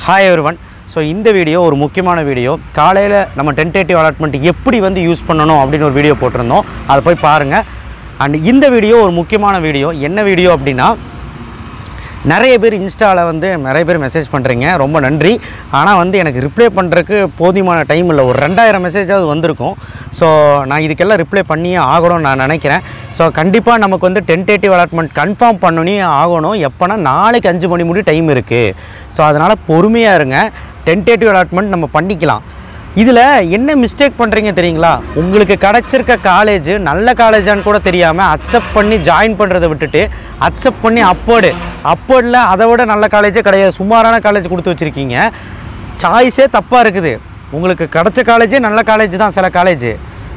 hi everyone so இந்த video ஒரு முக்கியமான வீடியோ காலையில் நம்ம டென்டேட்டிவ் அலாட்மெண்ட் எப்படி வந்து யூஸ் பண்ணணும் அப்படின்னு ஒரு வீடியோ போட்டிருந்தோம் அதை போய் பாருங்கள் அண்ட் இந்த வீடியோ ஒரு முக்கியமான வீடியோ என்ன வீடியோ அப்படின்னா நிறைய பேர் இன்ஸ்டாவில் வந்து நிறைய பேர் மெசேஜ் பண்ணுறீங்க ரொம்ப நன்றி ஆனால் வந்து எனக்கு ரிப்ளை பண்ணுறதுக்கு போதுமான டைம் இல்லை ஒரு ரெண்டாயிரம் மெசேஜாவது வந்திருக்கும் ஸோ நான் இதுக்கெல்லாம் ரிப்ளை பண்ணியே ஆகணும்னு நான் நினைக்கிறேன் ஸோ கண்டிப்பாக நமக்கு வந்து டென்டேட்டிவ் அலாட்மெண்ட் கன்ஃபார்ம் பண்ணி ஆகணும் எப்போனா நாளைக்கு அஞ்சு மணி முடி டைம் இருக்குது ஸோ அதனால் பொறுமையாக இருங்க டென்டேட்டிவ் அலாட்மெண்ட் நம்ம பண்ணிக்கலாம் இதில் என்ன மிஸ்டேக் பண்ணுறீங்க தெரியுங்களா உங்களுக்கு கிடச்சிருக்க காலேஜ் நல்ல காலேஜான்னு கூட தெரியாமல் அக்செப்ட் பண்ணி ஜாயின் பண்ணுறதை விட்டுட்டு அக்செப்ட் பண்ணி அப்போர்டு அப்போர்டில் அதை விட நல்ல காலேஜே கிடையாது சுமாரான காலேஜ் கொடுத்து வச்சுருக்கீங்க சாய்ஸே தப்பாக இருக்குது உங்களுக்கு கிடச்ச காலேஜே நல்ல காலேஜ் தான் சில காலேஜ்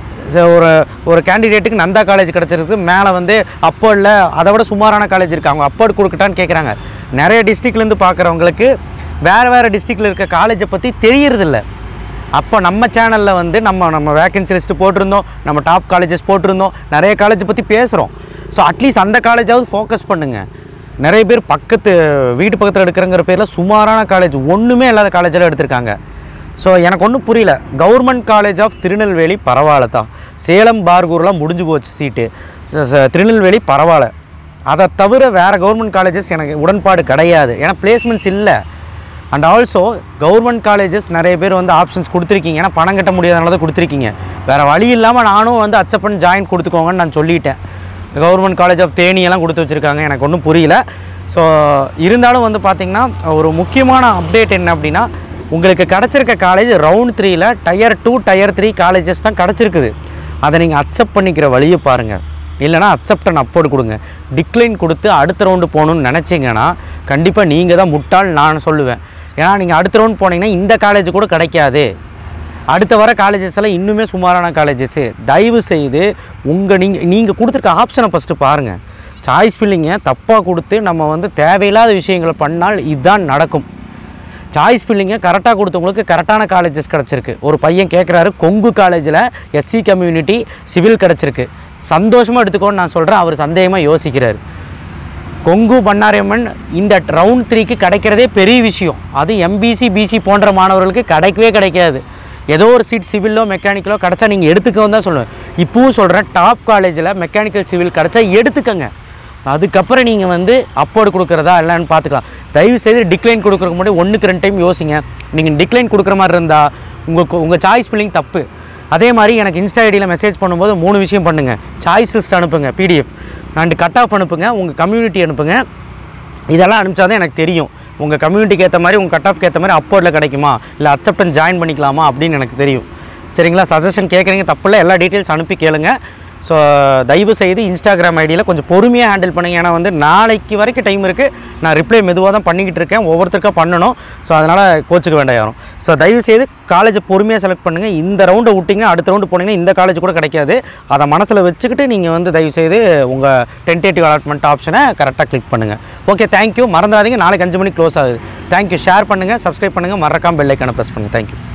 ஒரு ஒரு கேண்டிடேட்டுக்கு நந்தா காலேஜ் கிடச்சிருக்கு மேலே வந்து அப்போர்டில் அதை விட சுமாரான காலேஜ் இருக்குது அவங்க அப்போர்டு கொடுக்கட்டான்னு கேட்குறாங்க நிறைய டிஸ்ட்ரிக்ட்லேருந்து பார்க்குறவங்களுக்கு வேறு வேறு டிஸ்ட்ரிக்டில் இருக்க காலேஜை பற்றி தெரியறதில்ல அப்போ நம்ம சேனலில் வந்து நம்ம நம்ம வேகன்சி லிஸ்ட்டு போட்டிருந்தோம் நம்ம டாப் காலேஜஸ் போட்டிருந்தோம் நிறைய காலேஜ் பற்றி பேசுகிறோம் ஸோ அட்லீஸ்ட் அந்த காலேஜாவது ஃபோக்கஸ் பண்ணுங்கள் நிறைய பேர் பக்கத்து வீட்டு பக்கத்தில் எடுக்கிறங்கிற பேரில் சுமாரான காலேஜ் ஒன்றுமே இல்லாத காலேஜில் எடுத்திருக்காங்க ஸோ எனக்கு ஒன்றும் புரியல கவர்மெண்ட் காலேஜ் ஆஃப் திருநெல்வேலி பரவாயில்ல தான் சேலம் பார்கூர்லாம் முடிஞ்சு போச்சு சீட்டு ச- ச- திருநெல்வேலி பரவாயில்ல அதை தவிர வேறு கவர்மெண்ட் காலேஜஸ் எனக்கு உடன்பாடு கிடையாது ஏன்னா பிளேஸ்மெண்ட்ஸ் இல்லை அண்ட் ஆல்சோ கவர்மெண்ட் காலேஜஸ் நிறைய பேர் வந்து ஆப்ஷன்ஸ் கொடுத்துருக்கீங்க ஏன்னா பணம் கட்ட முடியாதனால தான் கொடுத்துருக்கீங்க வேறு வழி இல்லாமல் நானும் வந்து அக்செப்ட் பண்ணி ஜாயின் கொடுத்துக்கோங்கன்னு நான் சொல்லிட்டேன் கவர்மெண்ட் காலேஜ் ஆஃப் தேனியெல்லாம் கொடுத்து வச்சுருக்காங்க எனக்கு ஒன்றும் புரியல ஸோ இருந்தாலும் வந்து பார்த்திங்கன்னா ஒரு முக்கியமான அப்டேட் என்ன அப்படின்னா உங்களுக்கு கிடச்சிருக்க காலேஜ் ரவுண்ட் த்ரீயில் tier two tier three colleges தான் கிடச்சிருக்குது அதை நீங்கள் அக்செப்ட் பண்ணிக்கிற வழியை பாருங்கள் இல்லைனா அக்செப்ட் அண்ட் அப்போர்டு கொடுங்க டிக்ளைன் கொடுத்து அடுத்த ரவுண்டு போகணுன்னு நினச்சிங்கன்னா கண்டிப்பாக நீங்கள் தான் முட்டாள் நான் சொல்லுவேன் ஏன்னா நீங்கள் அடுத்த ரவுண்ட் போனீங்கன்னா இந்த காலேஜ் கூட கிடைக்காது அடுத்த வர காலேஜஸ் எல்லாம் இன்னுமே சுமாரான காலேஜஸ்ஸு தயவு செய்து உங்கள் நீங்கள் நீங்கள் கொடுத்துருக்க ஆப்ஷனை ஃபஸ்ட்டு பாருங்கள் சாய்ஸ் ஃபில்லிங்கை தப்பாக கொடுத்து நம்ம வந்து தேவையில்லாத விஷயங்களை பண்ணால் இதுதான் நடக்கும் சாய்ஸ் ஃபில்லிங்கை கரெக்டாக கொடுத்தவங்களுக்கு கரெக்டான காலேஜஸ் கிடச்சிருக்கு ஒரு பையன் கேட்குறாரு கொங்கு காலேஜில் எஸ்சி கம்யூனிட்டி சிவில் கிடச்சிருக்கு சந்தோஷமாக எடுத்துக்கோன்னு நான் சொல்கிறேன் அவர் சந்தேகமாக யோசிக்கிறார் கொங்கு பண்ணாரியம்மன் இந்த ரவுண்ட் த்ரீக்கு கிடைக்கிறதே பெரிய விஷயம் அது எம்பிசி பிசி போன்ற மாணவர்களுக்கு கிடைக்கவே கிடைக்காது ஏதோ ஒரு சீட் சிவிலோ மெக்கானிக்கலோ கிடச்சா நீங்கள் எடுத்துக்கவும் தான் சொல்லுவேன் இப்பவும் சொல்கிறேன் டாப் காலேஜில் மெக்கானிக்கல் சிவில் கிடச்சா எடுத்துக்கங்க அதுக்கப்புறம் நீங்கள் வந்து அப்போர்டு கொடுக்குறதா இல்லைன்னு பார்த்துக்கலாம் தயவு செய்து டிக்ளைன் கொடுக்குறதுக்கு முன்னாடி ஒன்றுக்கு ரெண்டு டைம் யோசிங்க நீங்கள் டிக்ளைன் கொடுக்குற மாதிரி இருந்தால் உங்கள் உங்கள் சாய்ஸ் ஃபில்லிங் தப்பு அதே மாதிரி எனக்கு இன்ஸ்டா ஐடியில் மெசேஜ் பண்ணும்போது மூணு விஷயம் பண்ணுங்கள் சாய்ஸ் லிஸ்ட் அனுப்புங்க பிடிஎஃப் அண்ட் கட் ஆஃப் அனுப்புங்க உங்கள் கம்யூனிட்டி அனுப்புங்க இதெல்லாம் அனுப்பிச்சாதான் எனக்கு தெரியும் உங்கள் கம்யூனிட்டிக்கு ஏற்ற மாதிரி உங்கள் கட் ஆஃப்க்கு ஏற்ற மாதிரி அப்போர்டில் கிடைக்குமா இல்லை அக்செப்டன்ஸ் ஜாயின் பண்ணிக்கலாமா அப்படின்னு எனக்கு தெரியும் சரிங்களா சஜஷன் கேட்குறீங்க தப்பில்ல எல்லா டீட்டெயில்ஸ் அனுப்பி கேளுங்க ஸோ தயவு செய்து இன்ஸ்டாகிராம் ஐடியில் கொஞ்சம் பொறுமையாக ஹேண்டில் பண்ணுங்க ஏன்னா வந்து நாளைக்கு வரைக்கும் டைம் இருக்குது நான் ரிப்ளை மெதுவாக தான் பண்ணிக்கிட்டு இருக்கேன் ஒவ்வொருத்தருக்கா பண்ணணும் ஸோ அதனால் கோச்சுக்க வேண்டாம் யாரும் ஸோ தயவு செய்து காலேஜை பொறுமையாக செலக்ட் பண்ணுங்கள் இந்த ரவுண்டை விட்டிங்கன்னா அடுத்த ரவுண்டு போனீங்கன்னா இந்த காலேஜ் கூட கிடைக்காது அதை மனசில் வச்சுக்கிட்டு நீங்கள் வந்து தயவு செய்து உங்கள் டென்டேட்டிவ் அலாட்மெண்ட் ஆப்ஷனை கரெக்டாக கிளிக் பண்ணுங்கள் ஓகே தேங்க்யூ மறந்துடாதீங்க நாளைக்கு அஞ்சு மணிக்கு க்ளோஸ் ஆகுது தேங்க்யூ ஷேர் பண்ணுங்கள் சப்ஸ்கிரைப் பண்ணுங்கள் மறக்காம பெல் ஐக்கானை ப்ரெஸ் பண்ணுங்கள் தேங்க்யூ